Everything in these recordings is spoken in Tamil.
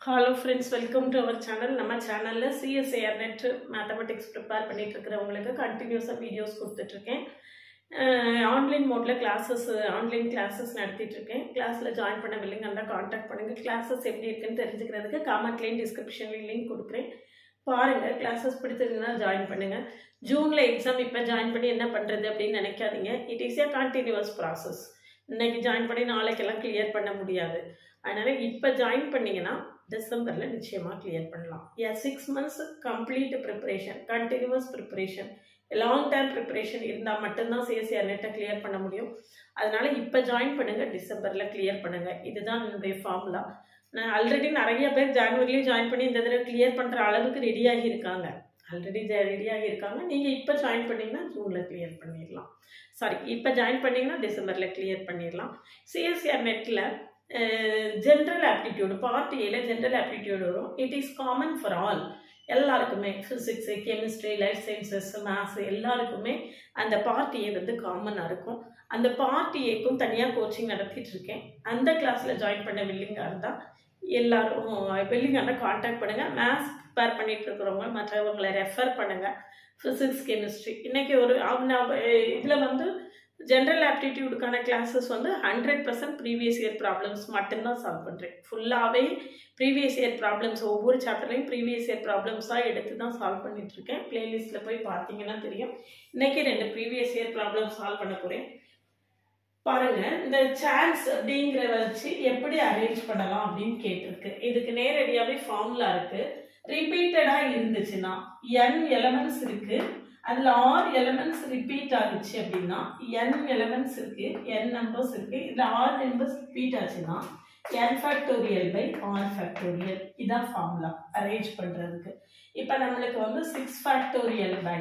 hello friends welcome to our channel நம்ம சேனலில் சிஎஸ்ஏஆர் நெட் மேத்தமெட்டிக்ஸ் ப்ரிப்பேர் பண்ணிட்டு இருக்கிறவங்களுக்கு கண்டினியூஸாக வீடியோஸ் கொடுத்துட்ருக்கேன் ஆன்லைன் மோடில் கிளாஸஸ் ஆன்லைன் கிளாஸஸ் நடத்திட்டுருக்கேன் கிளாஸில் ஜாயின் பண்ண வில்லிங் அந்த காண்டாக்ட் பண்ணுங்கள் கிளாஸஸ் எப்படி இருக்குன்னு தெரிஞ்சுக்கிறதுக்கு காமெண்ட்லேயும் டிஸ்கிரிப்ஷன்லேயும் லிங்க் கொடுக்குறேன் பாருங்கள் கிளாஸஸ் பிடிச்சிருந்தா ஜாயின் பண்ணுங்கள் ஜூனில் எக்ஸாம் இப்போ ஜாயின் பண்ணி என்ன பண்ணுறது அப்படின்னு நினைக்காதீங்க it is a continuous process இன்னைக்கு ஜாயின் பண்ணி நாளைக்கெல்லாம் கிளியர் பண்ண முடியாது அதனால் இப்போ ஜாயின் பண்ணிங்கன்னா டிசம்பரில் நிச்சயமாக கிளியர் பண்ணலாம் a six months complete preparation continuous preparation long term preparation இருந்தால் மட்டும்தான் சிஎஸ்சிஆர் நெட்டை கிளியர் பண்ண முடியும் அதனால் இப்போ ஜாயின் பண்ணுங்கள் டிசம்பரில் கிளியர் பண்ணுங்கள் இதுதான் என்னுடைய ஃபார்முலா நான் ஆல்ரெடி நிறைய பேர் ஜான்வரிலேயும் ஜாயின் பண்ணி இந்த தடவை கிளியர் பண்ணுற அளவுக்கு ரெடியாகி இருக்காங்க ஆல்ரெடி ரெடியாகி இருக்காங்க நீங்கள் இப்போ ஜாயின் பண்ணிங்கன்னா ஜூனில் கிளியர் பண்ணிடலாம் சாரி இப்போ ஜாயின் பண்ணிங்கன்னா டிசம்பரில் கிளியர் பண்ணிடலாம் சிஎஸ்சிஆர் நெட்டில் ஜென்ரல் ஆப்டிடியூடு பார்ட் ஏல ஜென்ரல் ஆப்டிடியூடு வரும் it is common for all எல்லாருக்குமே physics chemistry life sciences maths எல்லாருக்குமே அந்த பார்ட் ஏ வந்து காமனாக இருக்கும் அந்த பார்ட் ஏக்கும் தனியாக கோச்சிங் நடத்திட்டு இருக்கேன் அந்த கிளாஸில் ஜாயின் பண்ண வில்லிங்காக இருந்தால் எல்லாரும் வில்லிங்காக இருந்தால் காண்டாக்ட் பண்ணுங்கள் மேத்ஸ் ப்ரிப்பேர் பண்ணிட்டு இருக்கிறவங்க மற்றவங்களை ரெஃபர் பண்ணுங்கள் ஃபிசிக்ஸ் கெமிஸ்ட்ரி இன்றைக்கி ஒரு இதில் வந்து ஜென்ரல் ஆப்டிடியூடுக்கான கிளாஸஸ் வந்து hundred percent previous year problems மட்டும்தான் சால்வ் பண்ணுறேன் ஃபுல்லாகவே ப்ரீவியஸ் இயர் ப்ராப்ளம்ஸ் ஒவ்வொரு சாப்டர்லையும் ப்ரீவியஸ் இயர் ப்ராப்ளம்ஸாக எடுத்து தான் சால்வ் பண்ணிகிட்ருக்கேன் ப்ளேலிஸ்ட்டில் போய் பார்த்தீங்கன்னா தெரியும் இன்றைக்கி ரெண்டு ப்ரீவியஸ் இயர் ப்ராப்ளம் சால்வ் பண்ண போகிறேன் பாருங்கள் இந்த சான்ஸ் அப்படிங்கிற வச்சு எப்படி அரேஞ்ச் பண்ணலாம் அப்படின்னு கேட்டிருக்கு இதுக்கு நேரடியாகவே ஃபார்முலா இருக்குது ரிப்பீட்டடாக இருந்துச்சுன்னா என் எலமெண்ட்ஸ் இருக்குது அதில் ஆர் எலமெண்ட்ஸ் ரிப்பீட் ஆகுச்சு அப்படின்னா என் எலமெண்ட்ஸ் இருக்கு என் நம்பர்ஸ் இருக்கு இதில் ஆர் நம்பர்ஸ் ரிப்பீட் ஆச்சுன்னா N factorial by R factorial இதான் ஃபார்முலா அரேஞ்ச் பண்ணுறதுக்கு இப்போ நம்மளுக்கு வந்து சிக்ஸ் ஃபேக்டோரியல் பை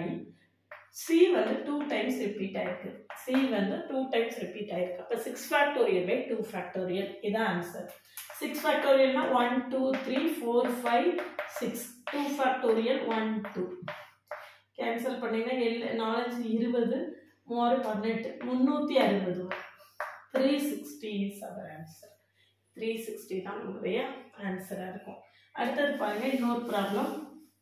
சி வந்து டூ டைம்ஸ் ரிப்பீட் ஆயிருக்கு சி வந்து டூ டைம்ஸ் ரிப்பீட் ஆயிருக்கு அப்போ six factorial by two factorial இதான் ஆன்சர் சிக்ஸ் ஃபேக்டோரியல்னா one two three four five six two factorial one two cancel பண்ணிங்கன்னா எல் நாலஞ்சு இருபது மூணு பன்னெண்டு முந்நூற்றி அறுபது three sixty is our answer three sixty தான் நம்மளுடைய ஆன்சராக இருக்கும் அடுத்தது பாருங்கள் இன்னொரு problem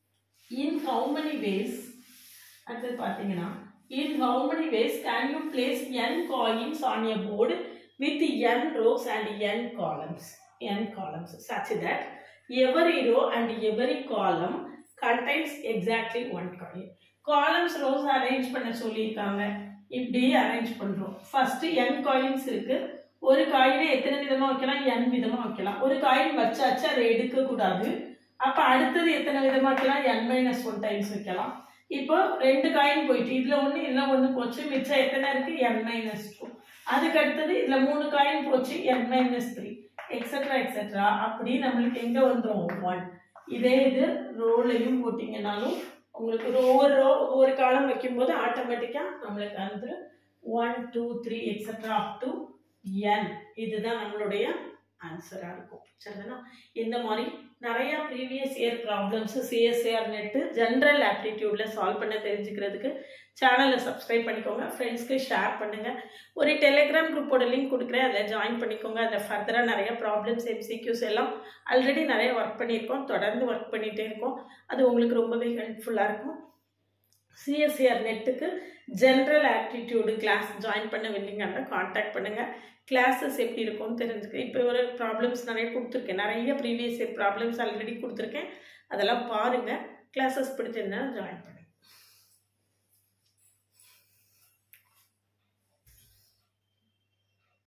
in how many ways அடுத்தது பார்த்தீங்கன்னா in how many ways can you place N coins on a board with N rows and N columns N columns such that every row and every column contains exactly one coin columns rows arrange பண்ண சொல்லியிருக்காங்க இப்படி அரேஞ்ச் பண்ணுறோம் ஃபஸ்ட்டு என் காயின்ஸ் இருக்குது ஒரு காயினை எத்தனை விதமாக வைக்கலாம் என் விதமாக வைக்கலாம் ஒரு காயின் வச்சாச்சு அதை எடுக்கக்கூடாது அப்போ அடுத்தது எத்தனை விதமாக வைக்கலாம் என் மைனஸ் ஒன் டைம்ஸ் வைக்கலாம் இப்போ ரெண்டு காயின் போயிட்டு இதில் ஒன்று இதில் ஒன்று போச்சு மிச்சம் எத்தனை இருக்குது என் மைனஸ் டூ அதுக்கு அடுத்தது இதில் மூணு காயின் போச்சு N minus three extra extra அப்படி நம்மளுக்கு எங்கே வந்துடும் ஒன் இதே இது ரோலையும் போட்டிங்கனாலும் உங்களுக்கு ஒவ்வொரு ரோ ஒவ்வொரு காலம் வைக்கும்போது ஆட்டோமேட்டிக்காக நம்மளுக்கு வந்து one two three extra up to N இதுதான் நம்மளுடைய ஆன்சராக இருக்கும் சரிதானா இந்த மாதிரி நிறையா previous year problems CSIR NET general ஆப்டிடியூடில் சால்வ் பண்ண தெரிஞ்சுக்கிறதுக்கு சேனலை சப்ஸ்கிரைப் பண்ணிக்கோங்க ஃப்ரெண்ட்ஸ்க்கு ஷேர் பண்ணுங்கள் ஒரு டெலிகிராம் குரூப்போட லிங்க் கொடுக்குறேன் அதில் ஜாயின் பண்ணிக்கோங்க அதில் ஃபர்தராக நிறைய ப்ராப்ளம்ஸ் எம்சிக்யூஸ் எல்லாம் ஆல்ரெடி நிறைய ஒர்க் பண்ணியிருக்கோம் தொடர்ந்து ஒர்க் பண்ணிகிட்டே இருக்கோம் அது உங்களுக்கு ரொம்பவே ஹெல்ப்ஃபுல்லாக இருக்கும் சிஎஸ்சிஆர் நெட்டுக்கு ஜென்ரல் ஆப்டிடியூடு கிளாஸ் ஜாயின் பண்ண வில்லிங்கன்னா காண்டாக்ட் பண்ணுங்கள் கிளாஸஸ் எப்படி இருக்கும்னு தெரிஞ்சுக்க இப்போ ஒரு ப்ராப்ளம்ஸ் நிறைய கொடுத்துருக்கேன் நிறைய ப்ரீவியஸ் இயர் ப்ராப்ளம்ஸ் ஆல்ரெடி கொடுத்துருக்கேன் அதெல்லாம் பாருங்கள் கிளாஸஸ் பிடிச்சிருந்தா ஜாயின் பண்ணுங்கள்